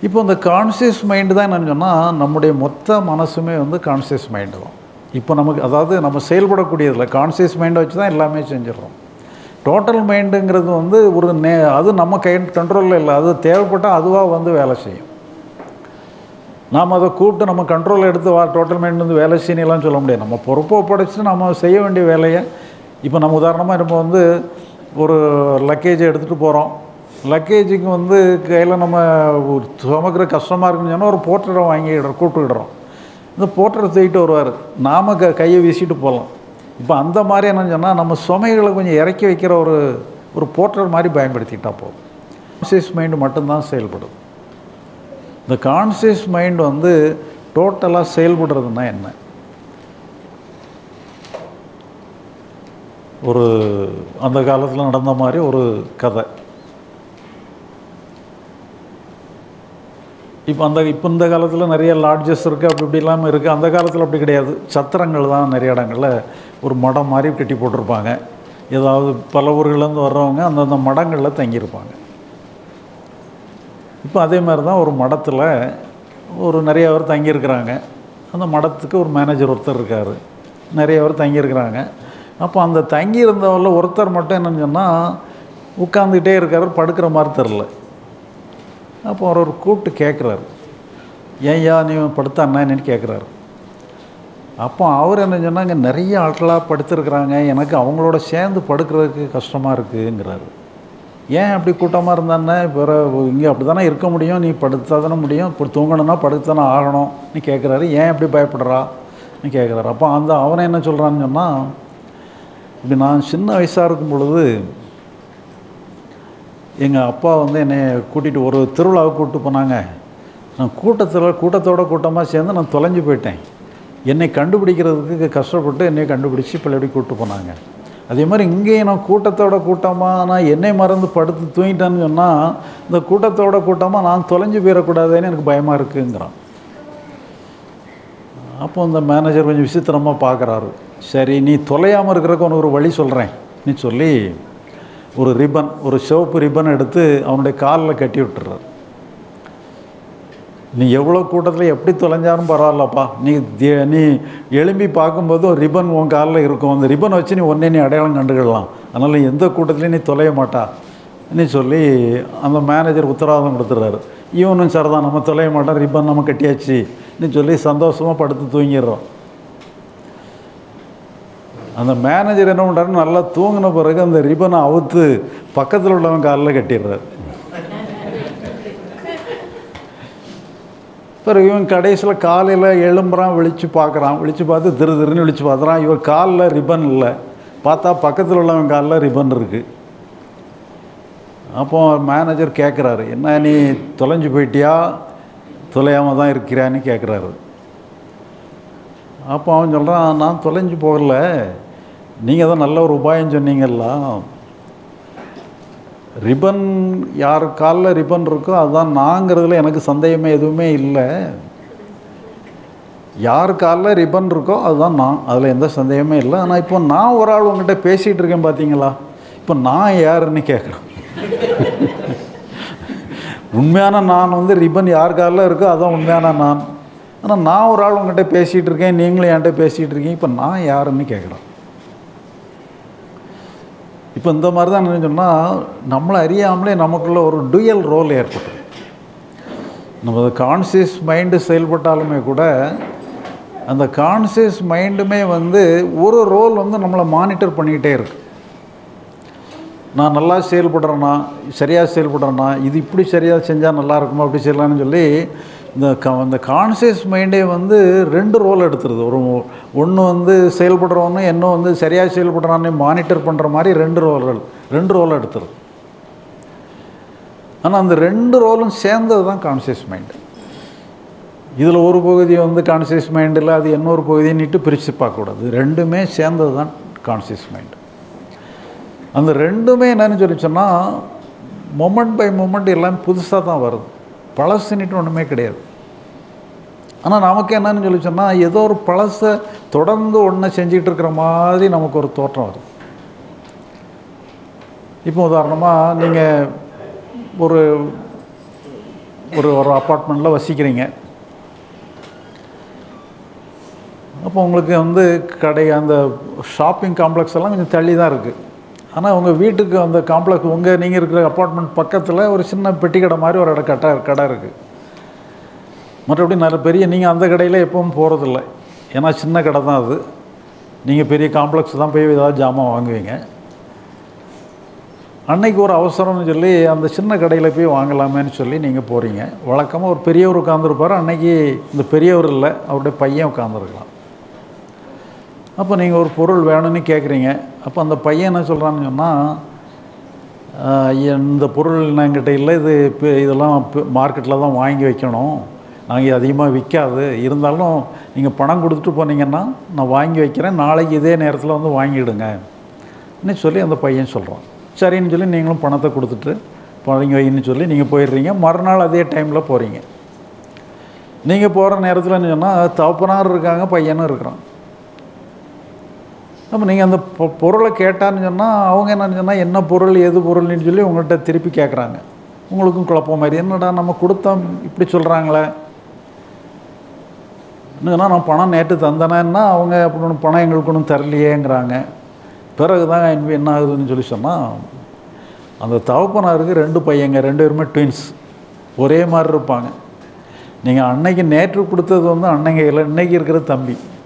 இப்போ இந்த conscious mind தான் என்னன்னு சொன்னால் நம்முடைய மொத்த மனசுமே வந்து கான்சியஸ் மைண்டு தான் இப்போ நமக்கு அதாவது நம்ம செயல்படக்கூடியதில் கான்சியஸ் மைண்டை வச்சு தான் எல்லாமே செஞ்சிடறோம் டோட்டல் மைண்டுங்கிறது வந்து ஒரு நே அது நம்ம கை கண்ட்ரோலில் இல்லை அது தேவைப்பட்டால் அதுவாக வந்து வேலை செய்யும் நாம் அதை கூப்பிட்டு நம்ம கண்ட்ரோல் எடுத்து வா டோட்டல் மைண்ட் வந்து வேலை செய்யலாம் சொல்ல முடியாது நம்ம பொறுப்பை ஒப்படைச்சிட்டு நம்ம செய்ய வேண்டிய வேலையை இப்போ நம்ம உதாரணமாக நம்ம வந்து ஒரு லக்கேஜ் எடுத்துகிட்டு போகிறோம் லக்கேஜுக்கு வந்து கையில் நம்ம ஒரு சுமக்கிற கஷ்டமாக இருக்குன்னு சொன்னால் ஒரு போர்ட்டரை வாங்கிடுறோம் கூப்பிட்டுக்கிடுறோம் இந்த போர்ட்டரை தூக்கிட்டு வருவார் நாம் க கையை வீசிட்டு போகலாம் இப்போ அந்த மாதிரி என்னன்னு சொன்னால் நம்ம சுமைகளை கொஞ்சம் இறக்கி வைக்கிற ஒரு ஒரு போர்ட்டர் மாதிரி பயன்படுத்திக்கிட்டா போதும் கான்சியஸ் மைண்டு மட்டும்தான் செயல்படும் இந்த கான்சியஸ் மைண்ட் வந்து டோட்டலாக செயல்படுறதுன்னா என்ன ஒரு அந்த காலத்தில் நடந்த மாதிரி ஒரு கதை இப்போ அந்த இப்போ இந்த காலத்தில் நிறைய லாட்ஜஸ் இருக்குது அப்படி இப்படி இல்லாமல் இருக்குது அந்த காலத்தில் அப்படி கிடையாது சத்திரங்கள் தான் நிறைய இடங்களில் ஒரு மடம் மாதிரி கட்டி போட்டிருப்பாங்க ஏதாவது பல ஊர்கள்லேருந்து வர்றவங்க அந்தந்த மடங்களில் தங்கியிருப்பாங்க இப்போ அதே மாதிரி தான் ஒரு மடத்தில் ஒரு நிறைய பேர் தங்கியிருக்கிறாங்க அந்த மடத்துக்கு ஒரு மேனேஜர் ஒருத்தர் இருக்கார் நிறைய பேர் தங்கியிருக்கிறாங்க அப்போ அந்த தங்கியிருந்தவரில் ஒருத்தர் மட்டும் என்னன்னு சொன்னால் உட்காந்துக்கிட்டே இருக்கார் படுக்கிற மாதிரி தெரில அப்போ அவர் ஒரு கூப்பிட்டு கேட்குறாரு ஏன்யா நீ படுத்தா என்னன்னு கேட்குறாரு அப்போ அவர் என்ன சொன்னால் இங்கே நிறைய ஆட்களாக படுத்துருக்குறாங்க எனக்கு அவங்களோட சேர்ந்து படுக்கிறதுக்கு கஷ்டமாக இருக்குங்கிறாரு ஏன் அப்படி கூட்டமாக இருந்தானே பிற இங்கே அப்படி தானே இருக்க முடியும் நீ படுத்தா தானே முடியும் இப்போ தூங்கணும்னா படுத்து தானே ஆகணும் நீ கேட்குறாரு ஏன் அப்படி பயப்படுறா நீ கேட்குறாரு அப்போ அந்த அவனை என்ன சொல்கிறான்னு சொன்னால் இப்படி நான் சின்ன வயசாக இருக்கும் பொழுது எங்கள் அப்பா வந்து என்னை கூட்டிகிட்டு ஒரு திருவிழாவுக்கு கூப்பிட்டு போனாங்க நான் கூட்டத்தில் கூட்டத்தோட கூட்டமாக சேர்ந்து நான் தொலைஞ்சு போயிட்டேன் என்னை கண்டுபிடிக்கிறதுக்கு கஷ்டப்பட்டு என்னை கண்டுபிடிச்சி பழையபடி கூப்பிட்டு போனாங்க அதே மாதிரி இங்கேயும் நான் கூட்டத்தோட கூட்டமாக நான் என்னை மறந்து படுத்து தூங்கிட்டேன்னு சொன்னால் இந்த கூட்டத்தோட கூட்டமாக நான் தொலைஞ்சு போயிடக்கூடாதுன்னு எனக்கு பயமாக இருக்குங்கிறான் அப்போ இந்த மேனேஜர் கொஞ்சம் விசித்திரமாக பார்க்குறாரு சரி நீ தொலையாமல் இருக்கிறதுக்கு உனக்கு ஒரு வழி சொல்கிறேன் நீ சொல்லி ஒரு ரிப்பன் ஒரு சிவப்பு ரிப்பன் எடுத்து அவனுடைய காலில் கட்டி விட்டுறாரு நீ எவ்வளோ கூட்டத்தில் எப்படி தொலைஞ்சாலும் பரவாயில்லப்பா நீ தி- நீ எழும்பி பார்க்கும்போது ஒரு ரிப்பன் உன் காலில் இருக்கும் அந்த ரிப்பன் வச்சு நீ ஒன்றே நீ அடையாளம் கண்டுக்கிடலாம் அதனால் எந்த கூட்டத்துலையும் நீ தொலைய மாட்டா நீ சொல்லி அந்த மேனேஜர் உத்தரவாதம் கொடுத்துட்றாரு இவனும் சரிதான் நம்ம தொலைய மாட்டோம் ரிப்பன் நம்ம கட்டியாச்சு நீ சொல்லி சந்தோஷமாக படுத்து தூங்கிடுறோம் அந்த மேனேஜர் என்ன பண்ணுறாரு நல்லா தூங்கின பிறகு அந்த ரிப்பனை அவுத்து பக்கத்தில் உள்ளவன் காலில் கட்டிடுறாரு பிறகு இவன் கடைசியில் காலையில் எழும்புறான் விழிச்சு பார்க்குறான் விழிச்சு பார்த்து திரு திருன்னு விழிச்சு பார்க்குறான் இவன் காலில் ரிப்பன் இல்லை பார்த்தா பக்கத்தில் உள்ளவன் காலில் ரிப்பன் இருக்குது அப்போ மேனேஜர் கேட்குறாரு என்ன நீ தொலைஞ்சு போயிட்டியா தொலையாமல் தான் இருக்கிறான்னு கேட்குறாரு அப்போ அவன் சொல்கிறான் நான் தொலைஞ்சு போகல நீங்கள் தான் நல்ல ஒரு உபாயம் சொன்னீங்கல்ல ரிப்பன் யார் காலில் ரிப்பன் இருக்கோ அதுதான் நாங்கிறதுல எனக்கு சந்தேகமே எதுவுமே இல்லை யார் காலில் ரிப்பன் இருக்கோ அதுதான் நான் அதில் எந்த சந்தேகமே இல்லை ஆனால் இப்போ நான் ஒரு ஆள் உங்ககிட்ட பேசிகிட்டு இருக்கேன் பார்த்தீங்களா இப்போ நான் யாருன்னு கேட்குறேன் உண்மையான நான் வந்து ரிப்பன் யார் காலில் இருக்கோ அதுதான் உண்மையான நான் ஆனால் நான் ஒரு ஆள் உங்ககிட்ட பேசிகிட்டு இருக்கேன் நீங்களும் என்கிட்ட பேசிகிட்டு இருக்கீங்க இப்போ நான் யாருன்னு கேட்குறேன் இப்போ இந்த மாதிரி தான் என்ன சொன்னால் நம்மளை அறியாமலே நமக்குள்ள ஒரு டுயல் ரோல் ஏற்பட்டு நம்ம கான்சியஸ் மைண்டு செயல்பட்டாலுமே கூட அந்த கான்சியஸ் மைண்டுமே வந்து ஒரு ரோல் வந்து நம்மளை மானிட்டர் பண்ணிக்கிட்டே இருக்கு நான் நல்லா செயல்படுறேன்னா சரியாக செயல்படுறேன்னா இது இப்படி சரியாக செஞ்சால் நல்லா இருக்குமா அப்படி செய்யலாம்னு சொல்லி இந்த க இந்த கான்சியஸ் மைண்டே வந்து ரெண்டு ரோல் எடுத்துருது ஒரு ஒன்று வந்து செயல்படுறவனு இன்னும் வந்து சரியாக செயல்படுறான்னு மானிட்டர் பண்ணுற மாதிரி ரெண்டு ரோல்கள் ரெண்டு ரோல் எடுத்துருது ஆனால் அந்த ரெண்டு ரோலும் சேர்ந்தது தான் கான்சியஸ் மைண்டு இதில் ஒரு பகுதி வந்து கான்சியஸ் மைண்டில் அது இன்னொரு பகுதின்னுட்டு பிரித்து பார்க்கக்கூடாது ரெண்டுமே சேர்ந்தது தான் கான்சியஸ் மைண்டு அந்த ரெண்டுமே என்னன்னு சொல்லி சொன்னால் மொமெண்ட் பை மொமெண்ட் எல்லாம் புதுசாக தான் வருது பழசுன்னுட்டு ஒன்றுமே கிடையாது ஆனால் நமக்கு என்னன்னு சொல்லி சொன்னால் ஏதோ ஒரு பழசை தொடர்ந்து ஒன்றை செஞ்சுக்கிட்டு இருக்கிற மாதிரி நமக்கு ஒரு தோற்றம் வருது இப்போ உதாரணமாக நீங்கள் ஒரு ஒரு ஒரு அப்பார்ட்மெண்ட்டில் வசிக்கிறீங்க அப்போ உங்களுக்கு வந்து கடை அந்த ஷாப்பிங் காம்ப்ளெக்ஸ் எல்லாம் கொஞ்சம் தள்ளி தான் இருக்குது ஆனால் உங்கள் வீட்டுக்கு அந்த காம்ப்ளெக்ஸ் உங்கள் நீங்கள் இருக்கிற அப்பார்ட்மெண்ட் பக்கத்தில் ஒரு சின்ன பெட்டி கடை மாதிரி ஒரு இடம் கடை கடை இருக்குது மற்றபடி நல்ல பெரிய நீங்கள் அந்த கடையில் எப்பவும் போகிறதில்ல ஏன்னா சின்ன கடை தான் அது நீங்கள் பெரிய காம்ப்ளெக்ஸ் தான் போய் ஏதாவது ஜாமான் வாங்குவீங்க அன்னைக்கு ஒரு அவசரம்னு சொல்லி அந்த சின்ன கடையில் போய் வாங்கலாமேன்னு சொல்லி நீங்கள் போகிறீங்க வழக்கமாக ஒரு பெரியவர் உட்காந்துருப்பார் அன்னைக்கு இந்த பெரியவர் இல்லை அவருடைய பையன் உட்காந்துருக்கலாம் அப்போ நீங்கள் ஒரு பொருள் வேணும்னு கேட்குறீங்க அப்போ அந்த பையன் என்ன சொல்கிறான்னு சொன்னால் இந்த பொருள் என்கிட்ட இல்லை இது இப்போ இதெல்லாம் மார்க்கெட்டில் தான் வாங்கி வைக்கணும் நாங்கள் அதிகமாக விற்காது இருந்தாலும் நீங்கள் பணம் கொடுத்துட்டு போனீங்கன்னா நான் வாங்கி வைக்கிறேன் நாளைக்கு இதே நேரத்தில் வந்து வாங்கிடுங்க ன்னு சொல்லி அந்த பையன் சொல்கிறான் சரின்னு சொல்லி நீங்களும் பணத்தை கொடுத்துட்டு வாங்கி வைன்னு சொல்லி நீங்கள் போயிடுறீங்க மறுநாள் அதே டைமில் போகிறீங்க நீங்கள் போகிற நேரத்தில் சொன்னால் தகப்பனார் இருக்காங்க பையனும் இருக்கிறான் அப்போ நீங்கள் அந்த பொ- பொருளை கேட்டான்னு சொன்னால் அவங்க என்னன்னு சொன்னால் என்ன பொருள் எது பொருள்னு சொல்லி உங்கள்கிட்ட திருப்பி கேட்குறாங்க உங்களுக்கும் குழப்பம் மாதிரி என்னடா நம்ம கொடுத்தோம் இப்படி சொல்கிறாங்களே என்னன்னா நான் பணம் நேற்று தந்தனேன்னா அவங்க அப்படி ஒன்றும் பணம் எங்களுக்கு ஒன்றும் தரலையேங்கிறாங்க பிறகு தான் என்ன என்ன ஆகுதுன்னு சொல்லி சொன்னால் அந்த தகப்பனாருக்கு ரெண்டு பையங்க ரெண்டு பேருமே ட்வின்ஸ் ஒரே மாதிரி இருப்பாங்க நீங்கள் அன்னைக்கு நேற்று கொடுத்தது வந்து அன்னைக்கு இல்லை இன்னைக்கு இருக்கிற தம்பி